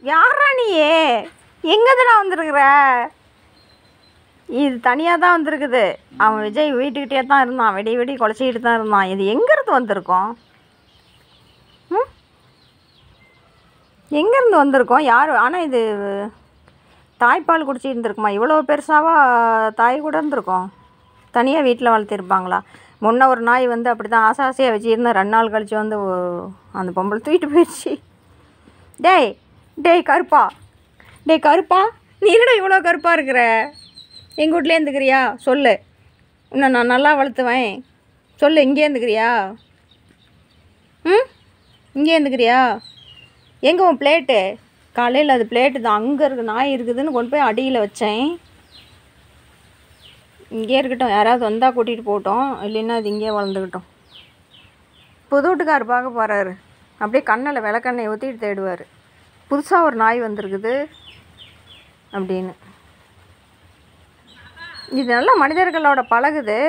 யாரா நீயே எங்கேதுடா வந்திருக்கிற இது தனியாக தான் வந்திருக்குது அவன் விஜய் வீட்டுக்கிட்டே தான் இருந்தான் வெடி வெடி குலைச்சிக்கிட்டு தான் இருந்தான் இது எங்கேருந்து வந்திருக்கோம் ம் எங்கேருந்து வந்திருக்கோம் யார் ஆனால் இது தாய்ப்பால் குடிச்சிட்டு இருந்திருக்குமா இவ்வளோ பெருசாவா தாய் கூட இருந்திருக்கோம் தனியாக வீட்டில் வளர்த்திருப்பாங்களா முன்ன ஒரு நாய் வந்து அப்படி தான் ஆசை ஆசையாக வச்சுருந்தேன் ரெண்டு நாள் கழிச்சு வந்து ஓ- அந்த பொம்பளை தூக்கிட்டு போயிடுச்சு டேய் டேய் கருப்பா டேய் கருப்பா நீ என்னடா இவ்வளோ கருப்பாக இருக்கிற எங்கள் வீட்லேயே இருந்துக்கிறியா சொல்லு இன்னும் நான் நல்லா வளர்த்துவேன் சொல்லு இங்கே இருந்துக்கிறியா ம் இங்கே இருந்துக்கிறியா எங்கே உன் பிளேட்டு காலையில் அது பிளேட்டு தான் அங்கே இருக்கு நாய் இருக்குதுன்னு கொண்டு போய் அடியில் வச்சேன் இங்கே இருக்கட்டும் யாராவது வந்தால் கூட்டிகிட்டு போகட்டும் இல்லைன்னா அது இங்கேயே வளர்ந்துக்கிட்டோம் புது வீட்டுக்கார் பார்க்க போகிறாரு அப்படியே கண்ணில் விளக்கெண்ணெய் ஊற்றிட்டு தேடுவார் புதுசாக ஒரு நாய் வந்திருக்குது அப்படின்னு இது நல்லா மனிதர்களோட பழகுது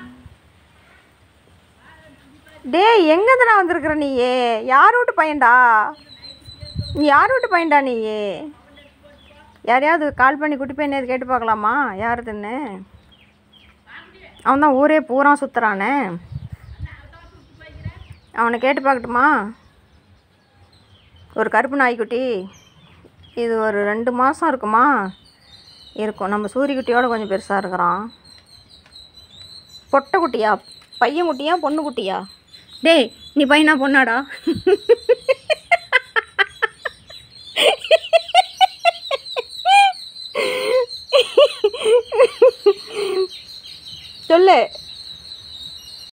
டேய் எங்கேருந்துடா வந்திருக்கிற நீயே யார் வீட்டு பையன்டா நீ யார் வீட்டு பையன்டா நீயே யாரையாவது கால் பண்ணி குட்டி பையன் கேட்டு பார்க்கலாமா யாருதுன்னு அவன் தான் ஊரே பூரா சுற்றுறானே அவனை கேட்டு பார்க்கட்டுமா ஒரு கருப்பு நாய்க்குட்டி இது ஒரு ரெண்டு மாதம் இருக்குமா இருக்கும் நம்ம சூரியக்குட்டியோட கொஞ்சம் பெருசாக இருக்கிறான் பொட்டை குட்டியா பையன் குட்டியா பொண்ணு குட்டியா டேய் நீ பையனா பொண்ணாடா சொல்லு